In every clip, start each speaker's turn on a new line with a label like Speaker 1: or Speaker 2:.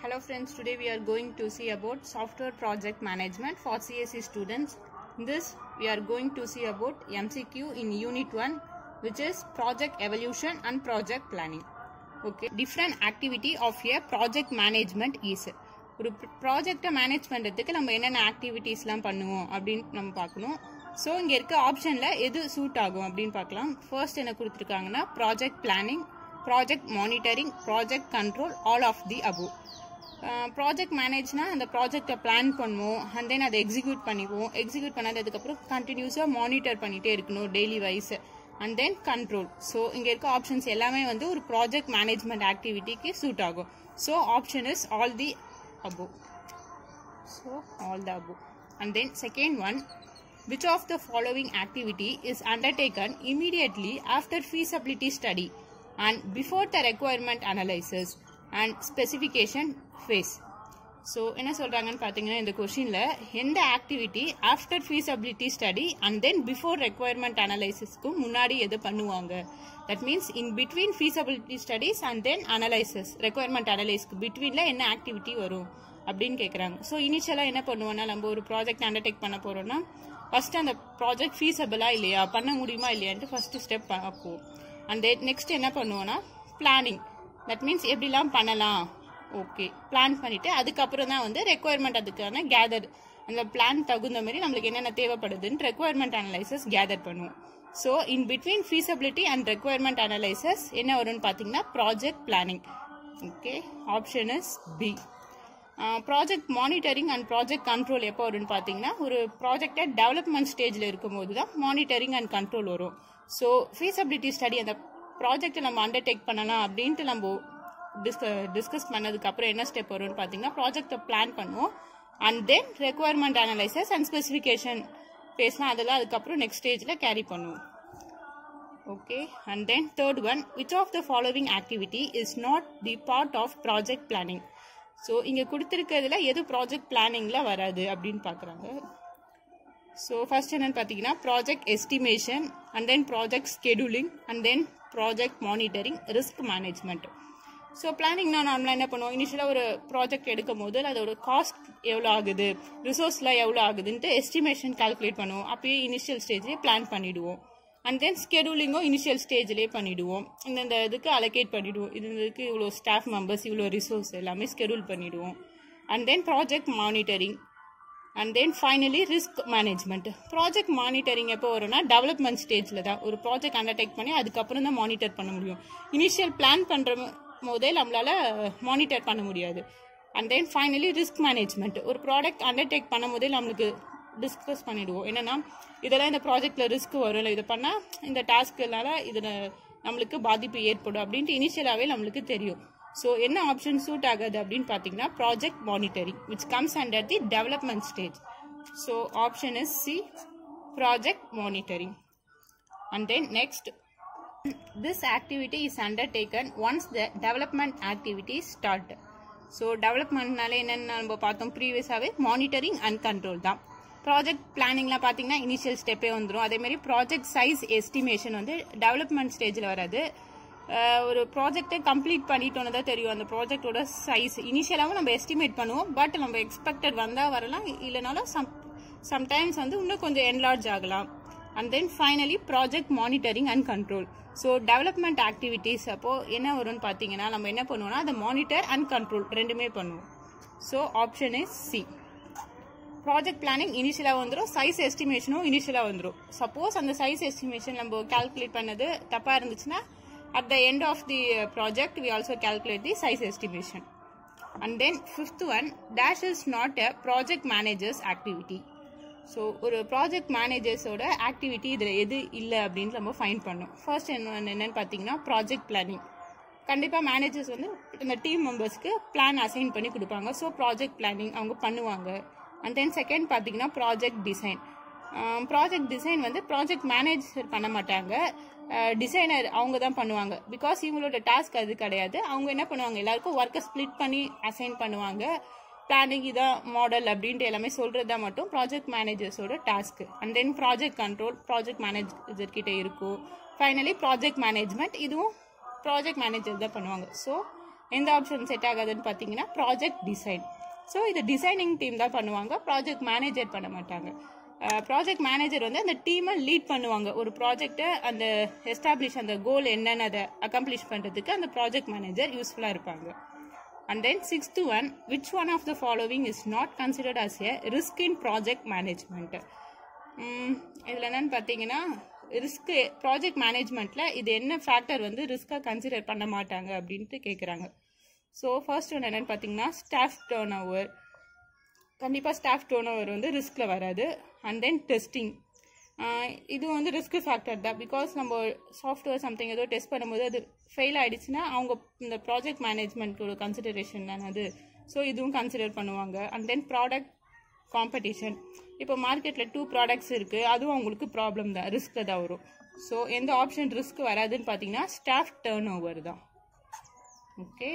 Speaker 1: Hello friends, today we are going to see about software project management for CSE students. In this, we are going to see about MCQ in Unit 1 which is project evolution and project planning. Okay, different activity of a project management is ஒரு ப்ராஜெக்டை manage பண்ணுறதுக்கு நம்ம என்னென்ன ஆக்டிவிட்டீஸ்லாம் பண்ணுவோம் அப்படின்னு நம்ம பார்க்கணும் so இங்கே இருக்க ஆப்ஷனில் எது சூட் ஆகும் அப்படின்னு பார்க்கலாம் ஃபர்ஸ்ட் என்ன கொடுத்துருக்காங்கன்னா project planning project monitoring project control all of the above project மேனேஜ்னா அந்த ப்ராஜெக்டை பிளான் பண்ணுவோம் அண்ட் தென் அதை எக்ஸிக்யூட் பண்ணிக்குவோம் எக்ஸிக்யூட் பண்ணதுக்கப்புறம் கண்டினியூஸாக மானிட்டர் பண்ணிகிட்டே இருக்கணும் daily wise and then control so இங்கே இருக்க ஆப்ஷன்ஸ் எல்லாமே வந்து ஒரு ப்ராஜெக்ட் மேனேஜ்மெண்ட் ஆக்டிவிட்டிக்கு சூட் ஆகும் so option is all the above so all the above and then second one which of the following activity is undertaken immediately after feasibility study and before the requirement analysis and specification phase so என்ன சொல்கிறாங்கன்னு பார்த்தீங்கன்னா இந்த கொஷினில் எந்த activity after feasibility study and then before requirement அனலைசிஸ்க்கு முன்னாடி எது பண்ணுவாங்க that means in between feasibility studies and then analysis requirement அனலைஸ்க்கு பிட்வீனில் என்ன ஆக்டிவிட்டி வரும் அப்படின்னு கேட்குறாங்க ஸோ இனிஷியலாக என்ன பண்ணுவோம்னா நம்ம ஒரு ப்ராஜெக்ட் அண்டர்டேக் பண்ண போகிறோம்னா ஃபஸ்ட்டு அந்த ப்ராஜெக்ட் ஃபீஸபிளா இல்லையா பண்ண முடியுமா இல்லையான்ட்டு ஃபஸ்ட்டு ஸ்டெப் பார்ப்போம் அண்ட் தென் நெக்ஸ்ட் என்ன பண்ணுவோம்னா பிளானிங் தட் மீன்ஸ் எப்படிலாம் பண்ணலாம் ஓகே பிளான் பண்ணிட்டு அதுக்கப்புறம் தான் வந்து ரெக்குவயர்மெண்ட் அதுக்கான கேதர் அந்த பிளான் தகுந்த மாதிரி நம்மளுக்கு என்னென்ன தேவைப்படுதுன்னு ரெக்குவயர்மெண்ட் அனலைசஸ் கேதர் பண்ணுவோம் so in between feasibility and requirement analysis என்ன வரும்னு பார்த்தீங்கன்னா project planning okay option is B project monitoring and project control எப்போ வரும்னு பார்த்தீங்கன்னா ஒரு ப்ராஜெக்டை டெவலப்மெண்ட் ஸ்டேஜில் இருக்கும்போது தான் மானிட்டரிங் அண்ட் கண்ட்ரோல் வரும் ஸோ ஃபீஸபிலிட்டி ஸ்டடி அந்த ப்ராஜெக்டை நம்ம அண்டர்டேக் பண்ணலாம் அப்படின்ட்டு நம்ம டிஸ்க டிஸ்கஸ் பண்ணதுக்கு அப்புறம் என்ன ஸ்டெப் வரும்னு பார்த்தீங்கன்னா ப்ராஜெக்டை பிளான் பண்ணுவோம் and then requirement analysis and specification பேசலாம் அதெல்லாம் அதுக்கப்புறம் நெக்ஸ்ட் ஸ்டேஜில் கேரி பண்ணுவோம் okay and then third one which of the following activity is not the part of project planning so இங்கே கொடுத்துருக்கிறதுல எது ப்ராஜெக்ட் பிளானிங்கில் வராது அப்படின்னு பார்க்குறாங்க ஸோ ஃபர்ஸ்ட் என்னன்னு பார்த்தீங்கன்னா project estimation and then project scheduling and then project monitoring risk management so பிளானிங்னா நார்மலாக என்ன பண்ணுவோம் இனிஷியலாக ஒரு ப்ராஜெக்ட் எடுக்கும் போது அதோட காஸ்ட் எவ்வளோ ஆகுது ரிசோர்ஸ்லாம் எவ்வளோ ஆகுதுன்ட்டு எஸ்டிமேஷன் கால்குலேட் பண்ணுவோம் அப்பயே இனிஷியல் ஸ்டேஜ்லேயே பிளான் பண்ணிவிடுவோம் அண்ட் தென் ஸ்கெடியூலிங்கும் இனிஷியல் ஸ்டேஜ்லேயே பண்ணிவிடுவோம் இந்தந்த இதுக்கு அலோகேட் பண்ணிவிடுவோம் இது இதுக்கு இவ்வளோ ஸ்டாஃப் மெம்பர்ஸ் இவ்வளோ ரிசோர்ஸ் எல்லாமே ஸ்கெடியூல் பண்ணிவிடுவோம் and then project monitoring and then finally risk management project monitoring எப்போ வரும்னா டெவலப்மெண்ட் ஸ்டேஜில் தான் ஒரு ப்ராஜெக்ட் அண்டர்டேக் பண்ணி அதுக்கப்புறம் தான் மானிட்டர் பண்ண முடியும் இனிஷியல் பிளான் பண்ணுற போதே நம்மளால மானிட்டர் பண்ண முடியாது and then finally risk management ஒரு ப்ராடக்ட் அண்டர்டேக் பண்ணும் போதே நம்மளுக்கு டிஸ்கஸ் பண்ணிடுவோம் என்னன்னா இதெல்லாம் இந்த ப்ராஜெக்டில் ரிஸ்க் வரும் இல்லை இது பண்ணால் இந்த டாஸ்க்குனால இதில் நம்மளுக்கு பாதிப்பு ஏற்படும் அப்படின்ட்டு இனிஷியலாகவே நம்மளுக்கு தெரியும் ஸோ என்ன ஆப்ஷன் சூட் ஆகாது அப்படின்னு பார்த்தீங்கன்னா project monitoring which comes under the development stage so option is C project monitoring and then next this activity is undertaken once the development activities start so டெவலப்மெண்ட்னால என்னென்ன நம்ம பார்த்தோம் ப்ரீவியஸாகவே மானிட்டரிங் அண்ட் கண்ட்ரோல் தான் project பிளானிங்லாம் பார்த்தீங்கன்னா initial ஸ்டெப்பே வந்துடும் அதேமாதிரி ப்ராஜெக்ட் சைஸ் எஸ்டிமேஷன் வந்து டெவலப்மெண்ட் ஸ்டேஜில் வராது ஒரு ப்ராஜெக்டை கம்ப்ளீட் பண்ணிட்டோன்னு தான் தெரியும் அந்த ப்ராஜெக்டோட சைஸ் இனிஷியலாகவும் நம்ம எஸ்டிமேட் பண்ணுவோம் பட் நம்ம எக்ஸ்பெக்டட் வந்தால் வரலாம் இல்லைனாலும் சம் சம்டைம்ஸ் வந்து இன்னும் கொஞ்சம் என்லார்ஜ் ஆகலாம் and then finally project monitoring and control so development activities அப்போது என்ன வரும்னு பார்த்தீங்கன்னா நம்ம என்ன பண்ணுவோம்னா அதை மானிட்டர் அண்ட் கண்ட்ரோல் ரெண்டுமே பண்ணுவோம் so option is C project planning இனிஷியலாக வந்துடும் சைஸ் எஸ்டிமேஷனும் இனிஷியலாக வந்துடும் சப்போஸ் அந்த சைஸ் எஸ்டிமேஷன் நம்ம கால்குலேட் பண்ணது தப்பாக இருந்துச்சுன்னா at the end of the project we also calculate the size estimation and then fifth one dash is not a project managers activity so ஒரு ப்ராஜெக்ட் மேனேஜர்ஸோட ஆக்டிவிட்டி இதில் எது இல்லை அப்படின்னு நம்ம ஃபைன் பண்ணோம் ஃபர்ஸ்ட் என்ன என்னன்னு பார்த்தீங்கன்னா ப்ராஜெக்ட் பிளானிங் கண்டிப்பாக மேனேஜர்ஸ் வந்து இந்த டீம் மெம்பர்ஸ்க்கு பிளான் அசைன் பண்ணி கொடுப்பாங்க ஸோ ப்ராஜெக்ட் பிளானிங் அவங்க பண்ணுவாங்க அண்ட் தென் செகண்ட் பார்த்தீங்கன்னா ப்ராஜெக்ட் டிசைன் ப்ராஜெக்ட் டிசைன் வந்து ப்ராஜெக்ட் மேனேஜர் பண்ண மாட்டாங்க டிசைனர் அவங்க தான் பண்ணுவாங்க பிகாஸ் இவங்களோட டாஸ்க் அது கிடையாது அவங்க என்ன பண்ணுவாங்க எல்லாருக்கும் ஒர்க்கை ஸ்ப்ளிட் பண்ணி அசைன் பண்ணுவாங்க பிளானிங் இதான் மாடல் அப்படின்ட்டு எல்லாமே சொல்கிறது தான் மட்டும் ப்ராஜெக்ட் மேனேஜர்ஸோட task and then project control project manager கிட்ட இருக்கும் ஃபைனலி ப்ராஜெக்ட் மேனேஜ்மெண்ட் இதுவும் ப்ராஜெக்ட் மேனேஜர் தான் பண்ணுவாங்க ஸோ எந்த ஆப்ஷன் செட் ஆகாதுன்னு பார்த்தீங்கன்னா ப்ராஜெக்ட் டிசைன் ஸோ இது டிசைனிங் டீம் தான் பண்ணுவாங்க ப்ராஜெக்ட் மேனேஜர் பண்ண மாட்டாங்க ப்ராஜெக்ட் மேனேஜர் வந்து அந்த டீமை லீட் பண்ணுவாங்க ஒரு ப்ராஜெக்டை அந்த எஸ்டாப்ளிஷ் அந்த கோல் என்னன்னு அதை அக்கம்ப்ளிஷ் பண்ணுறதுக்கு அந்த ப்ராஜெக்ட் மேனேஜர் யூஸ்ஃபுல்லாக இருப்பாங்க and then sixth one which one of the following is not considered as a risk in project management இதில் என்னன்னு பார்த்தீங்கன்னா ரிஸ்க் ப்ராஜெக்ட் மேனேஜ்மெண்ட்டில் இது என்ன ஃபேக்டர் வந்து ரிஸ்க்காக கன்சிடர் பண்ண மாட்டாங்க அப்படின்ட்டு கேட்குறாங்க ஸோ ஃபர்ஸ்ட் ஒன்று என்னென்னு பார்த்தீங்கன்னா ஸ்டாஃப் டேர்ன் ஓவர் கண்டிப்பாக ஸ்டாஃப் டேர்ன் ஓவர் வந்து ரிஸ்கில் வராது அண்ட் தென் டெஸ்டிங் இது வந்து ரிஸ்க் ஃபேக்டர் தான் பிகாஸ் நம்ம சாஃப்ட்வேர் சம்திங் ஏதோ டெஸ்ட் பண்ணும்போது அது ஃபெயில் ஆகிடுச்சுன்னா அவங்க இந்த ப்ராஜெக்ட் மேனேஜ்மெண்ட்டோட கன்சிடரேஷன் தான் அது ஸோ இதுவும் கன்சிடர் பண்ணுவாங்க அண்ட் தென் ப்ராடக்ட் காம்படிஷன் இப்போ மார்க்கெட்டில் டூ ப்ராடக்ட்ஸ் இருக்குது அதுவும் அவங்களுக்கு ப்ராப்ளம் தான் ரிஸ்க்கில் தான் வரும் ஸோ எந்த ஆப்ஷன் ரிஸ்க் வராதுன்னு பார்த்தீங்கன்னா ஸ்டாஃப் டேர்ன் ஓவர் தான் okay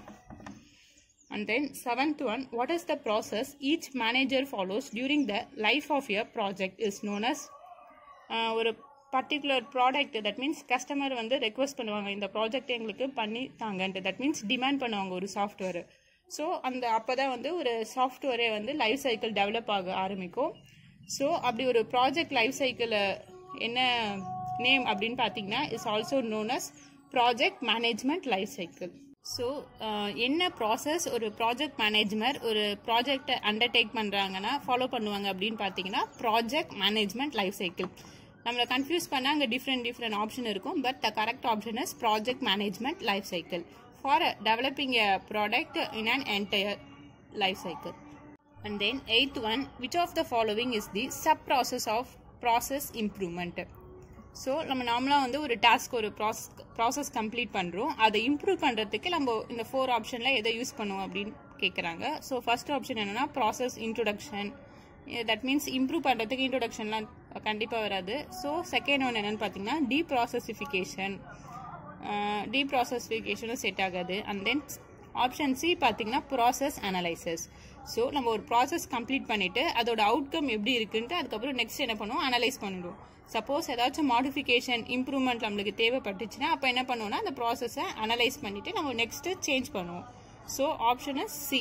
Speaker 1: And then seventh one, what is the process each manager follows during the life of a project is known as uh, ஒரு particular product that means customer வந்து request பண்ணுவாங்க இந்த project எங்களுக்கு பண்ணி தாங்கன்ட்டு that means demand பண்ணுவாங்க ஒரு software so அந்த அப்போ தான் வந்து ஒரு சாஃப்ட்வேரே வந்து லைஃப் சைக்கிள் டெவலப் ஆக ஆரம்பிக்கும் ஸோ அப்படி ஒரு ப்ராஜெக்ட் லைஃப் சைக்கிளை என்ன நேம் அப்படின்னு பார்த்தீங்கன்னா is also known as project management life cycle so என்ன ப்ராசஸ் ஒரு ப்ராஜெக்ட் மேனேஜ்மெண்ட் ஒரு ப்ராஜெக்டை அண்டர்டேக் பண்ணுறாங்கன்னா ஃபாலோ பண்ணுவாங்க அப்படின்னு பார்த்தீங்கன்னா ப்ராஜெக்ட் மேனேஜ்மெண்ட் லைஃப் சைக்கிள் நம்மளை கன்ஃபியூஸ் பண்ணால் அங்கே டிஃப்ரெண்ட் டிஃப்ரெண்ட் ஆப்ஷன் இருக்கும் but the correct option is project management life cycle for developing a product in an entire life cycle and then eighth one which of the following is the sub process of process improvement so நம்ம நார்மலாக வந்து ஒரு task ஒரு process process complete பண்ணுறோம் அதை improve பண்ணுறதுக்கு நம்ம இந்த ஃபோர் ஆப்ஷனில் எதை யூஸ் பண்ணுவோம் அப்படின்னு கேட்குறாங்க ஸோ ஃபர்ஸ்ட் ஆப்ஷன் என்னென்னா process introduction that means improve பண்ணுறதுக்கு இன்ட்ரொடக்ஷன்லாம் கண்டிப்பாக வராது ஸோ செகண்ட் ஒன் என்னென்னு பார்த்தீங்கன்னா டீ ப்ராசஸிஃபிகேஷன் டீ ப்ராசஸிஃபிகேஷனும் செட் ஆகாது அண்ட் தென் ஆப்ஷன் சி பார்த்தீங்கன்னா ப்ராசஸ் அனலைசஸ் ஸோ நம்ம ஒரு ப்ராசஸ் கம்ப்ளீட் பண்ணிவிட்டு அதோட அவுட்கம் எப்படி இருக்குன்ட்டு அதுக்கப்புறம் நெக்ஸ்ட் என்ன பண்ணுவோம் அனலைஸ் பண்ணிடுவோம் சப்போஸ் ஏதாச்சும் மாடிஃபிகேஷன் இம்ப்ரூவ்மெண்ட் நம்மளுக்கு தேவைப்பட்டுச்சுன்னா அப்போ என்ன பண்ணுவோம்னா அந்த ப்ராசஸை அனலைஸ் பண்ணிவிட்டு நம்ம நெக்ஸ்ட்டு சேஞ்ச் பண்ணுவோம் so option is C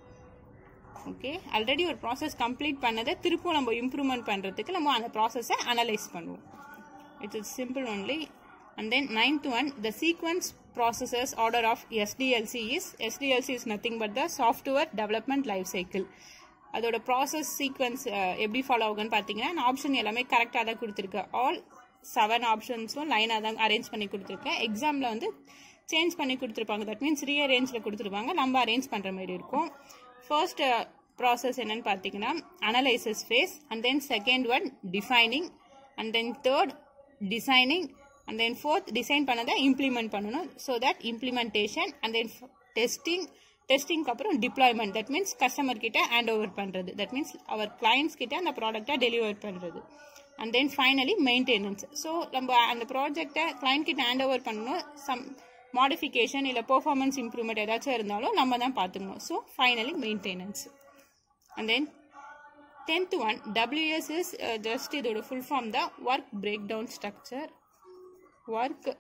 Speaker 1: okay already ஒரு ப்ராசஸ் கம்ப்ளீட் பண்ணதை திருப்பும் நம்ம இம்ப்ரூவ்மெண்ட் பண்ணுறதுக்கு நம்ம அந்த ப்ராசஸை அனலைஸ் பண்ணுவோம் it's is simple only and then ninth one the sequence processes order of SDLC is SDLC is nothing but the software development life cycle அதோட ப்ராசஸ் சீக்வன்ஸ் எப்படி ஃபாலோ ஆகுன்னு பார்த்தீங்கன்னா நான் ஆப்ஷன் எல்லாமே கரெக்டாக தான் கொடுத்துருக்கேன் ஆல் செவன் ஆப்ஷன்ஸும் லைனாக தான் அரேஞ்ச் பண்ணி கொடுத்துருக்கேன் எக்ஸாமில் வந்து சேஞ்ச் பண்ணி கொடுத்துருப்பாங்க தட் மீன்ஸ் ரீஅரேஞ்சில் கொடுத்துருப்பாங்க நம்ம அரேஞ்ச் பண்ணுற மாதிரி இருக்கும் ஃபர்ஸ்ட் ப்ராசஸ் என்னன்னு பார்த்தீங்கன்னா analysis phase and then second one defining and then third designing and then fourth design பண்ணதை இம்ப்ளிமெண்ட் பண்ணணும் so that implementation and then testing டெஸ்டிங்க்கு அப்புறம் டிப்ளாய்மெண்ட் தட் மீன்ஸ் கஸ்டமர் கிட்ட ஹேண்ட் ஓவர் பண்ணுறது தட் மீன்ஸ் அவர் கிளைண்ட்ஸ் கிட்ட அந்த ப்ராடக்டை deliver பண்ணுறது and then finally maintenance so நம்ம அந்த ப்ராஜெக்டை கிளைண்ட் கிட்ட ஹேண்ட் ஓவர் பண்ணணும் சம் மாடிஃபிகேஷன் இல்லை பெர்ஃபார்மன்ஸ் இம்ப்ரூவ்மெண்ட் ஏதாச்சும் இருந்தாலும் நம்ம தான் பார்த்துக்கணும் so finally maintenance and then tenth one WS is just இதோட ஃபுல் ஃபார்ம் தான் work breakdown structure work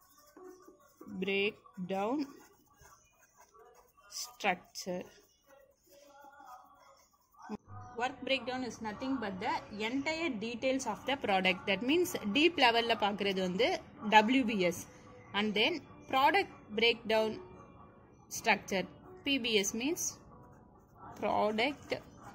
Speaker 1: breakdown structure. Work breakdown is nothing but the entire details of the product. That means deep level ல பார்க்குறது வந்து WBS and then product breakdown structure. PBS means product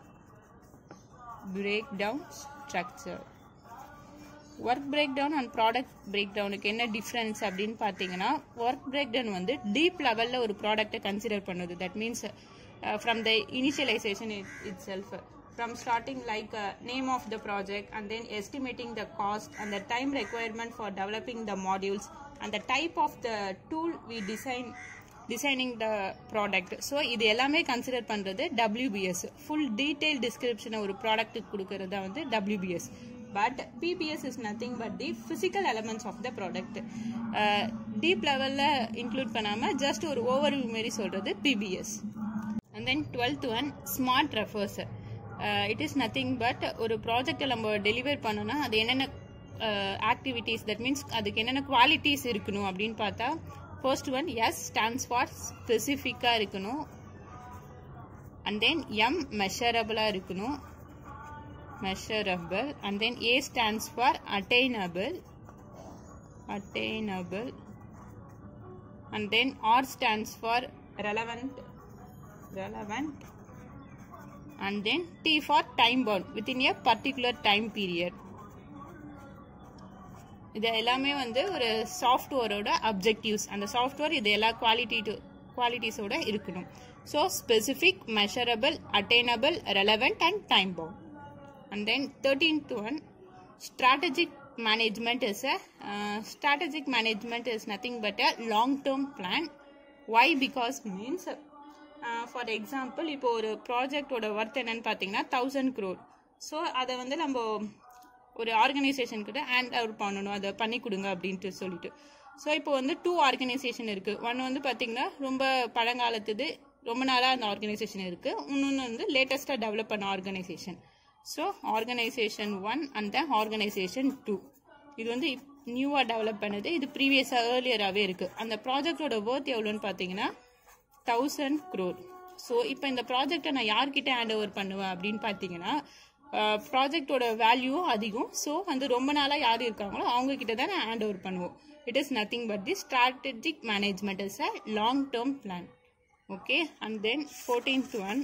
Speaker 1: breakdown structure. Work breakdown and product பிரேக் டவுனுக்கு என்ன difference அப்படின்னு பார்த்தீங்கன்னா work breakdown வந்து deep லெவலில் ஒரு ப்ராடக்ட்டை கன்சிடர் பண்ணுது that means from the initialization itself from starting like name of the project and then estimating the cost and the time requirement for developing the modules and the type of the tool we design designing the product so இது எல்லாமே consider பண்ணுறது WPS full detail டிஸ்கிரிப்ஷனை ஒரு ப்ராடக்ட்டுக்கு கொடுக்கறது தான் வந்து WBS but PBS is nothing but the physical elements of the product. Uh, deep level include பண்ணாம just ஒரு overview மாரி சொல்றது PBS. And then 12th one smart refers. Uh, it is nothing but ஒரு ப்ராஜெக்டை நம்ம டெலிவர் பண்ணோம்னா அது என்னென்ன ஆக்டிவிட்டீஸ் தட் மீன்ஸ் அதுக்கு என்னென்ன குவாலிட்டிஸ் இருக்கணும் அப்படின்னு பார்த்தா first one S stands for ஸ்பெசிஃபிக்காக இருக்கணும் அண்ட் தென் எம் மெஷரபிளாக இருக்கணும் measurable and then A stands for attainable attainable and then R stands for relevant relevant and then T for time bound within a particular time period இது எல்லாமே வந்து ஒரு சாஃப்ட்வேரோட objectives அந்த software இது எல்லா quality to குவாலிட்டிஸோட இருக்கணும் so specific measurable attainable relevant and time bound and then thirteenth one strategic management is a uh, strategic management is nothing but a long term plan why because means for example இப்போ ஒரு ப்ராஜெக்டோட worth என்னன்னு பார்த்தீங்கன்னா thousand crore so அதை வந்து நம்ம ஒரு organisation கிட்ட hand out பண்ணணும் அதை பண்ணி கொடுங்க அப்படின்ட்டு சொல்லிட்டு ஸோ இப்போ வந்து டூ ஆர்கனைசேஷன் இருக்குது ஒன்று வந்து பார்த்தீங்கன்னா ரொம்ப பழங்காலத்துது ரொம்ப நாளாக அந்த ஆர்கனைசேஷன் இருக்குது இன்னொன்று வந்து லேட்டஸ்ட்டாக டெவலப் பண்ண organisation so organisation one and organisation two இது வந்து நியூவாக டெவலப் பண்ணது இது ப்ரீவியஸாக ஏர்லியராகவே இருக்குது அந்த ப்ராஜெக்டோட ஒர்த் எவ்வளோன்னு பார்த்தீங்கன்னா தௌசண்ட் க்ரோர் ஸோ இப்போ இந்த ப்ராஜெக்டை நான் யார்கிட்ட ஹேண்ட் ஓவர் பண்ணுவேன் அப்படின்னு பார்த்தீங்கன்னா ப்ராஜெக்டோட வேல்யூவும் அதிகம் ஸோ வந்து ரொம்ப நாளாக யார் இருக்காங்களோ அவங்க கிட்ட தான் நான் ஹேண்ட் ஓவர் பண்ணுவோம் it is nothing but the strategic management is a long term plan okay and then fourteenth one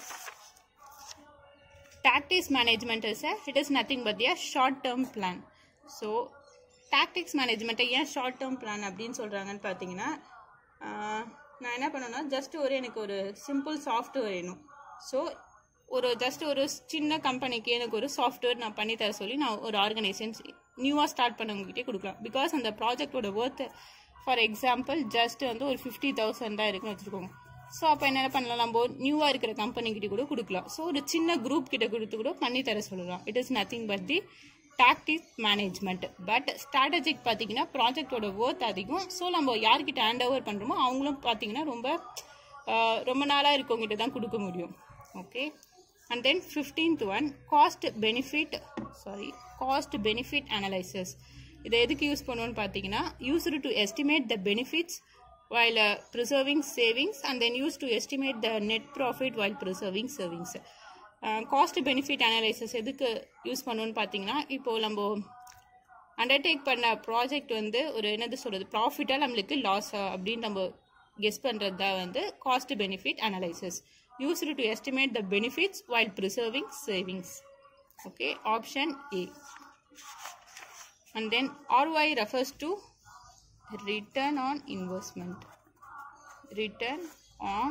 Speaker 1: tactics management is a it is nothing but a short term plan so tactics management ஏன் short term plan அப்படின்னு சொல்கிறாங்கன்னு பார்த்தீங்கன்னா நான் என்ன பண்ணேன்னா just ஒரு எனக்கு ஒரு சிம்பிள் சாஃப்ட்வேர் வேணும் ஸோ ஒரு ஜஸ்ட் ஒரு சின்ன கம்பெனிக்கு எனக்கு ஒரு சாஃப்ட்வேர் நான் பண்ணி தர சொல்லி நான் ஒரு ஆர்கனைசேஷன்ஸ் நியூவாக ஸ்டார்ட் பண்ணவங்ககிட்டே கொடுக்கலாம் பிகாஸ் அந்த ப்ராஜெக்டோட ஒர்த் ஃபார் எக்ஸாம்பிள் ஜஸ்ட் வந்து ஒரு ஃபிஃப்டி தௌசண்ட் தான் இருக்குன்னு வச்சுக்கோங்க ஸோ அப்போ என்ன பண்ணலாம் நம்ம நியூவாக இருக்கிற கம்பெனி கிட்ட கூட கொடுக்கலாம் ஸோ ஒரு சின்ன குரூப் கிட்ட கொடுத்து கூட பண்ணி தர சொல்லலாம் it is nothing but the tactic management but strategic பார்த்தீங்கன்னா ப்ராஜெக்டோட ஒர்த் அதிகம் ஸோ நம்ம யார்கிட்ட ஹேண்ட் ஓவர் பண்ணுறோமோ அவங்களும் பார்த்தீங்கன்னா ரொம்ப ரொம்ப நாளாக இருக்கவங்ககிட்ட தான் கொடுக்க முடியும் okay and then fifteenth one cost benefit sorry cost benefit analysis இதை எதுக்கு யூஸ் பண்ணுவோன்னு பார்த்தீங்கன்னா used to estimate the benefits while uh, preserving savings and then used to estimate the net profit while preserving savings cost benefit analysis எதுக்கு use பண்ணுவோன்னு பார்த்தீங்கன்னா இப்போ நம்ம undertake பண்ண ப்ராஜெக்ட் வந்து ஒரு என்னது சொல்கிறது ப்ராஃபிட்டாக நம்மளுக்கு லாஸா அப்படின்னு நம்ம கெஸ் பண்ணுறது தான் வந்து cost benefit analysis used to estimate the benefits while preserving savings okay option A and then ROI refers to return on investment return on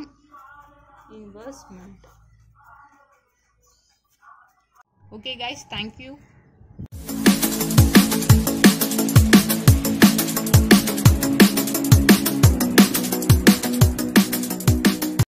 Speaker 1: investment okay guys thank you